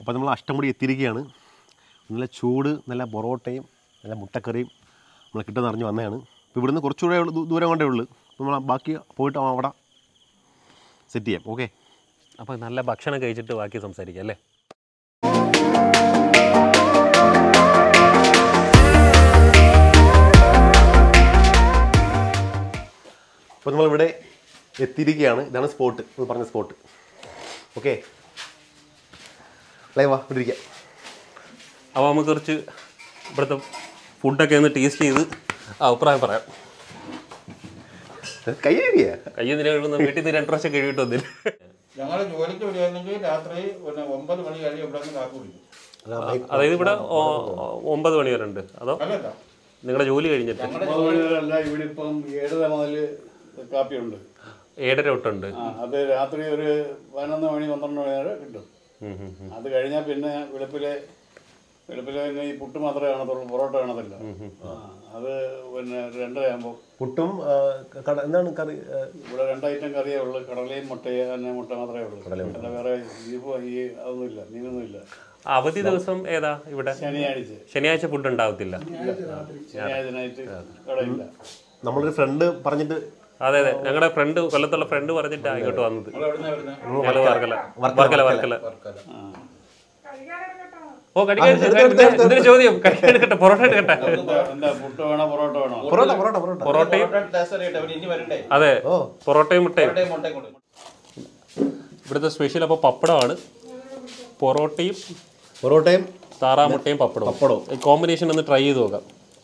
അപ്പോൾ നമ്മൾ അഷ്ടമുടി എത്തിയിരിക്കുകയാണ് നല്ല ചൂട് നല്ല പൊറോട്ടയും നല്ല മുട്ടക്കറിയും നമ്മൾ കിട്ടുന്ന അറിഞ്ഞ് വന്നതാണ് അപ്പോൾ ഇവിടുന്ന് കുറച്ചുകൂടെ ഉള്ളു- ദൂ- ദൂരം കൊണ്ടേ ഉള്ളൂ അപ്പോൾ നമ്മൾ ബാക്കി പോയിട്ട് അവിടെ സെറ്റ് ചെയ്യാം ഓക്കെ അപ്പോൾ നല്ല ഭക്ഷണം കഴിച്ചിട്ട് ബാക്കി സംസാരിക്കാം അല്ലേ അപ്പോൾ നമ്മളിവിടെ എത്തിയിരിക്കുകയാണ് ഇതാണ് സ്പോട്ട് നമ്മൾ പറഞ്ഞ സ്പോട്ട് ഓക്കെ ലൈവാ ഇവിടെ ഇരിക്കാം അപ്പോൾ നമുക്ക് കുറച്ച് ഇവിടുത്തെ ഫുഡൊക്കെ ഒന്ന് ടേസ്റ്റ് ചെയ്ത് അഭിപ്രായം പറയാം കൈ കഴിയാ കയ്യിൽ നിന്ന് കഴിയുന്ന വീട്ടിൽ നിന്ന് രണ്ട് പ്രാവശ്യം കഴിയിട്ട് വന്നില്ല ഞങ്ങൾ ജോലിക്ക് വരുവാണെങ്കിൽ രാത്രി പിന്നെ ഒമ്പത് മണി കഴിയും ഇവിടെ നിന്ന് കാപ്പി കുടിക്കും അതായത് ഇവിടെ ഒ- ഒമ്പത് മണി വരെ ഉണ്ട് അതോ അല്ലല്ല നിങ്ങളുടെ ജോലി കഴിഞ്ഞിട്ട് അല്ല ഇവിടെ ഇപ്പം ഏഴര മുതൽ കാപ്പിയുണ്ട് ഏഴര തൊട്ടുണ്ട് ആ അത് രാത്രി ഒരു പതിനൊന്ന് മണി പന്ത്രണ്ട് മണി വരെ കിട്ടും ഉം, ഉം, ഉം. അത് കഴിഞ്ഞാൽ പിന്നെ വെളുപ്പിലെ വെളുപ്പിലെ പിന്നെ ഈ പുട്ട് മാത്രമേ കാണത്തുള്ളൂ പൊറോട്ട കാണത്തില്ല ആ, അത് പിന്നെ ഒരു രണ്ടര ആകുമ്പോൾ പുട്ടും ആ, കട എന്താണ് കറി ആ, ഇവിടെ രണ്ട് ഐറ്റം കറിയേ ഉള്ളൂ കടലയും മുട്ടയും തന്നെ മുട്ട മാത്രമേ ഉള്ളൂ അല്ല വേറെ ബീഫോ ഈ അതൊന്നുമില്ല മീനൊന്നുമില്ല അവധി ദിവസം ഏതാ ഇവിടെ ശനിയാഴ്ച ശനിയാഴ്ച ഫുഡ് ഉണ്ടാവത്തില്ല ശനിയാഴ്ച നൈറ്റ് കടയില്ല നമ്മളൊരു ഫ്രണ്ട് പറഞ്ഞിട്ട് അതെ അതെ ഞങ്ങളുടെ ഫ്രണ്ട് കൊല്ലത്തുള്ള ഫ്രണ്ട് പറഞ്ഞിട്ടാ ഇങ്ങോട്ട് വന്നത് നമ്മൾ എവിടെ നിന്ന് വരുന്നത് ഞങ്ങള് വർക്കല വർക്കല വർക്കല വർക്കല ആ ഓ കഴിക്കാൻ എന്തൊരു ചോദ്യം കഴിക്കാൻ എടുക്കട്ടെ പൊറോട്ട എടുക്കട്ടെ എന്താ എന്താ പുട്ട് വേണോ പൊറോട്ട വേണോ പൊറോട്ട പൊറോട്ട പൊറോട്ട പൊറോട്ടയും പൊറോട്ട ടേസ്റ്റ് അറിയട്ടെ അവര് ഇനി വരണ്ടേ അതെ ഓ പൊറോട്ടയും മുട്ടയും പൊറോട്ടയും മുട്ടയും കൊണ്ട് ഇവിടുത്തെ സ്പെഷ്യൽ അപ്പോൾ പപ്പടമാണ് പൊറോട്ടയും പൊറോട്ടയും താറാമുട്ടയും പപ്പടവും പപ്പടവും. ഈ കോമ്പിനേഷൻ ഒന്ന് ട്രൈ ചെയ്ത് നോക്കാം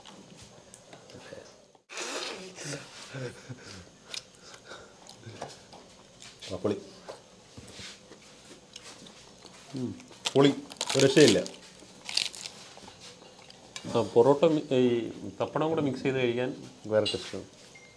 ആ, പൊളി ഉം, പൊളി ഒരു രക്ഷയില്ല ആ, പൊറോട്ട മി- ഈ പപ്പടം കൂടെ മിക്സ് ചെയ്ത് കഴിക്കാൻ വേറെ ടേസ്റ്റാണ്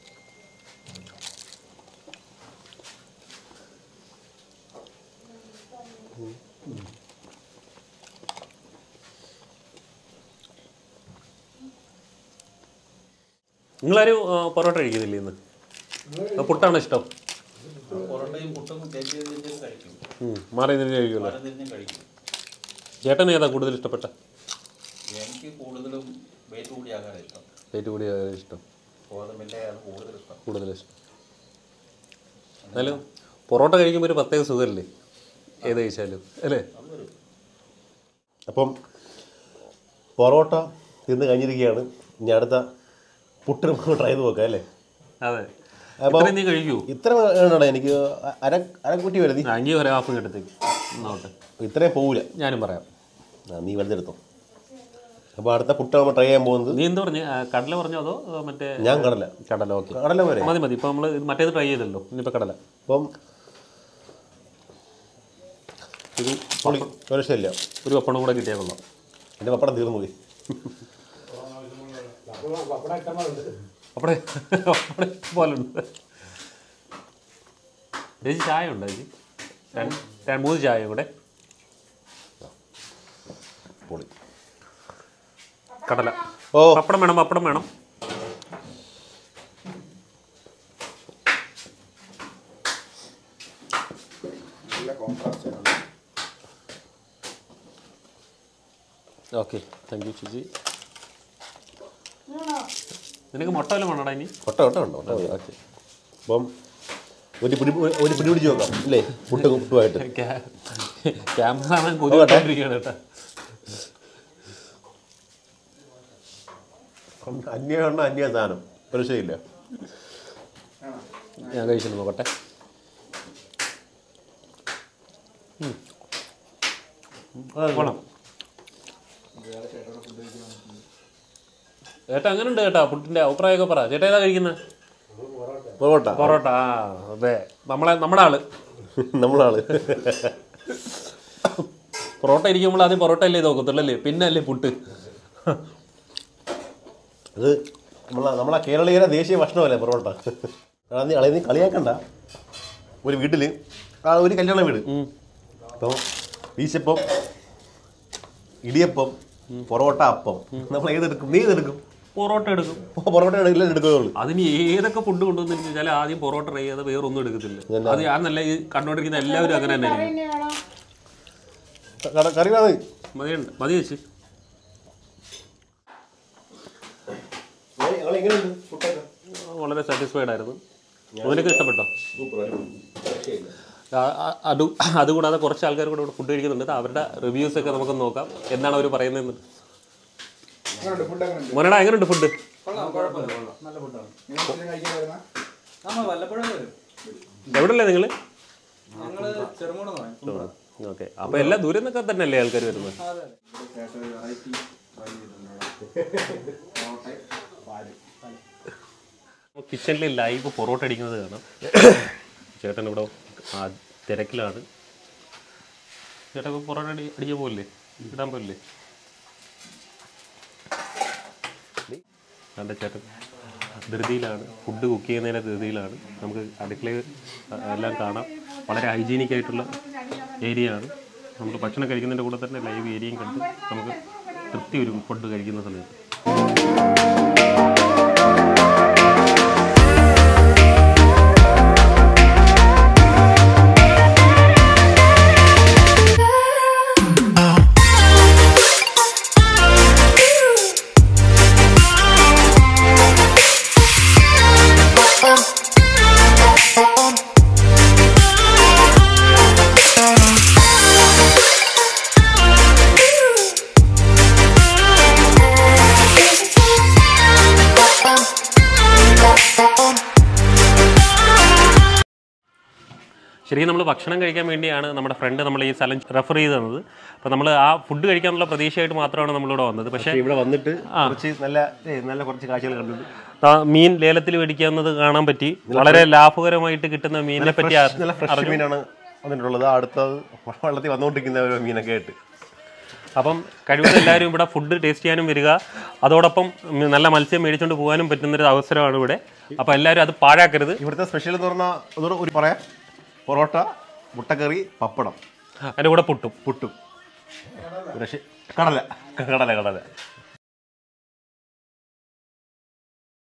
നിങ്ങളാരും ആ, പൊറോട്ട കഴിക്കുന്നില്ല ഇന്ന് ആ, പുട്ടാണോ ഇഷ്ടം പൊറോട്ടയും പുട്ടും തേച്ച് ചെയ്തിട്ട് കഴിക്കും ഉം, മാറി നിന്ന് കഴിക്കുമല്ലോ പല തിരിഞ്ഞും കഴിക്കും ചേട്ടൻ ഏതാ കൂടുതൽ ഇഷ്ടപ്പെട്ട എനിക്ക് കൂടുതലും വെയിറ്റ് കൂടിയ ആഹാരം ഇഷ്ടം ഏറ്റവും കൂടി ഇഷ്ടം ഗോതമ്പിൻ്റെ ആണ് കൂടുതൽ ഇഷ്ടം കൂടുതൽ ഇഷ്ടം എന്നാലും പൊറോട്ട കഴിക്കുമ്പോൾ ഒരു പ്രത്യേക സുഖമല്ലേ ഏത് കഴിച്ചാലും അല്ലേ അപ്പം പൊറോട്ട തിന്ന് കഴിഞ്ഞിരിക്കുകയാണ് ഇനി അടുത്ത പുട്ട് നമുക്ക് ട്രൈ ചെയ്ത് നോക്കാം അല്ലേ അതെ അപ്പം- ഇത്രയും നീ കഴിക്കൂ ഇത്ര വേണടാ എനിക്ക് അര അരക്കുറ്റി വരുതി അഞ്ചി ഒരു ഹാഫ് എടുത്തേക്ക് നോട്ടെ ഇത്രയും പോവില്ല ഞാനും പറയാം ആ, നീ വലുതെടുത്തോ അപ്പോൾ അടുത്ത പുട്ട് നമ്മൾ ട്രൈ ചെയ്യാൻ പോകുന്നത് നീ എന്ത് പറഞ്ഞു കടല പറഞ്ഞോ അതോ അതോ മറ്റേ ഞാൻ കടല കടല ഓക്കെ കടല വരെ മതി മതി ഇപ്പം നമ്മൾ മറ്റേത് ട്രൈ ചെയ്തല്ലോ ഇനിയിപ്പോൾ കടല അപ്പം ഇത് പൊളി ഒരു രക്ഷയില്ല ഒരു പപ്പടം കൂടെ കിട്ടിയാൽ കൊള്ളാം എൻ്റെ പപ്പടം തീർന്നു പോയി അവിടെ അവിടെ പോലെ ഉണ്ട് ചേച്ചി ചായ ഉണ്ടോ ചേച്ചി രണ്ട് രണ്ട് മൂന്ന് ചായ കൂടെ പൊളി കടല ഓ പപ്പടം വേണം പപ്പടം വേണം ഓക്കെ താങ്ക് യു ചേച്ചി നിനക്ക് മുട്ട വല്ലതും വേണോടാ ഇനി ഒട്ട ഒട്ട ഉണ്ടോ ഒട്ട മതി. ഓക്കെ അപ്പം ഒരു പിടി ഒരു പിടി പിടിച്ച് നോക്കാം അല്ലേ പുട്ട് പുട്ടുമായിട്ട് ക്യാമറ കൊതിട്ടോണ്ടിരിക്കുകയാണ് കേട്ടോ അന്യ എണ്ണ അന്യ സാധനം ഒരു രക്ഷയില്ല ഞാൻ കഴിച്ചിട്ട് നോക്കട്ടെ ഉം. കൊള്ളാം ചേട്ടാ അങ്ങനെ ഉണ്ട് ചേട്ടാ പുട്ടിന്റെ അഭിപ്രായമൊക്കെ പറ ചേട്ടാ ഏതാ കഴിക്കുന്നത് പൊറോട്ട പൊറോട്ട ആ അതെ നമ്മളെ നമ്മുടെ ആള് നമ്മളാള് പൊറോട്ട ഇരിക്കുമ്പോൾ ആദ്യം പൊറോട്ട അല്ലേ നോക്കത്തുള്ളൂ അല്ലേ പിന്നെ അല്ലേ പുട്ട് അത് നമ്മളെ നമ്മളെ കേരളീയരെ ദേശീയ ഭക്ഷണമല്ലേ പൊറോട്ട എടാ, നീ അളെ നീ കളിയാക്കണ്ട ഒരു വീട്ടിൽ ആ ഒരു കല്യാണ വീട് അപ്പം വീശപ്പം ഇടിയപ്പം പൊറോട്ട അപ്പം നമ്മൾ ഏതെടുക്കും നീ ഏതെടുക്കും പൊറോട്ട എടുക്കും അപ്പോൾ പൊറോട്ട എടുക്കില്ല എടുക്കുകയുള്ളൂ അതിന് ഏതൊക്കെ ഫുഡ് കൊണ്ടുവന്നു വെച്ചാൽ ആദ്യം പൊറോട്ട ട്രൈ ചെയ്യാതെ വേറെ ഒന്നും എടുക്കത്തില്ല അത് ഞാൻ നല്ല ഈ കണ്ടോണ്ടിരിക്കുന്ന എല്ലാവരും അങ്ങനെ തന്നെ ആയിരിക്കും കട- കറി വേണം മതിയുണ്ട് മതി ചേച്ചി എങ്ങനെയുണ്ട് ഫുഡൊക്കെ വളരെ സാറ്റിസ്ഫൈഡ് ആയിരുന്നു നിനക്ക് ഇഷ്ടപ്പെട്ടോ ആ- ആ- അത് അതുകൂടാതെ കുറച്ച് ആൾക്കാർ കൂടെ ഇവിടെ ഫുഡ് കഴിക്കുന്നുണ്ട് അവരുടെ റിവ്യൂസ് ഒക്കെ നമുക്ക് നോക്കാം എന്താണ് അവർ പറയുന്നതെന്ന് മോനടാ എങ്ങനെയുണ്ട് ഫുഡ് എവിടെയല്ലേ നിങ്ങൾ ഓക്കെ അപ്പൊ എല്ലാ ദൂരം നിന്നൊക്കെ തന്നെയല്ലേ ആൾക്കാർ വരുന്നത് കിച്ചണിൽ ലൈവ് പൊറോട്ട അടിക്കുന്നത് കാണാം ചേട്ടൻ ഇവിടെ ആ തിരക്കിലാണ് ചേട്ടൻ ഇപ്പൊ പൊറോട്ട അടി അടിക്കാൻ പോകില്ലേ ഇടാൻ പോകില്ലേ കണ്ട ചേട്ടൻ ധൃതിയിലാണ് ഫുഡ് കുക്ക് ചെയ്യുന്നതിൻ്റെ ധൃതിയിലാണ് നമുക്ക് അടുക്കളയിൽ എല്ലാം കാണാം വളരെ ഹൈജീനിക് ആയിട്ടുള്ള ഏരിയ ആണ് നമുക്ക് ഭക്ഷണം കഴിക്കുന്നതിൻ്റെ കൂടെ തന്നെ ലൈവ് ഏരിയയും കണ്ട് നമുക്ക് തൃപ്തി വരും ഫുഡ് കഴിക്കുന്ന സമയത്ത് ശരിക്കും നമ്മൾ ഭക്ഷണം കഴിക്കാൻ വേണ്ടിയാണ് നമ്മുടെ ഫ്രണ്ട് നമ്മൾ ഈ സ്ഥലം റെഫർ ചെയ്ത് തന്നത് അപ്പോൾ നമ്മൾ ആ ഫുഡ് കഴിക്കാനുള്ള പ്രതീക്ഷയായിട്ട് മാത്രമാണ് നമ്മളിവിടെ വന്നത് പക്ഷേ ഇവിടെ വന്നിട്ട് കുറച്ച് നല്ല ഏയ് നല്ല കുറച്ച് കാഴ്ചകൾ കണ്ടിട്ട് ആ മീൻ ലേലത്തിൽ മേടിക്കാവുന്നത് കാണാൻ പറ്റി വളരെ ലാഭകരമായിട്ട് കിട്ടുന്ന മീനിനെ പറ്റി ആ- നല്ല ഫ്രഷ് മീനാണ് വന്നിട്ടുള്ളത് അടുത്തത് വെള്ളത്തിൽ വന്നുകൊണ്ടിരിക്കുന്ന ഒരു മീനൊക്കെ ആയിട്ട് അപ്പം കഴിവതും എല്ലാവരും ഇവിടെ ഫുഡ് ടേസ്റ്റ് ചെയ്യാനും വരിക അതോടൊപ്പം ഉം, നല്ല മത്സ്യം മേടിച്ചുകൊണ്ട് പോകാനും പറ്റുന്നൊരു അവസരമാണ് ഇവിടെ അപ്പോൾ എല്ലാവരും അത് പാഴാക്കരുത് ഇവിടുത്തെ സ്പെഷ്യൽ എന്ന് പറഞ്ഞാൽ ഒന്നുകൂടെ ഒരു പറയാം പൊറോട്ട മുട്ടക്കറി പപ്പടം അതിൻ്റെ കൂടെ പുട്ടും പുട്ടും രക്ഷ കടല കടല കടല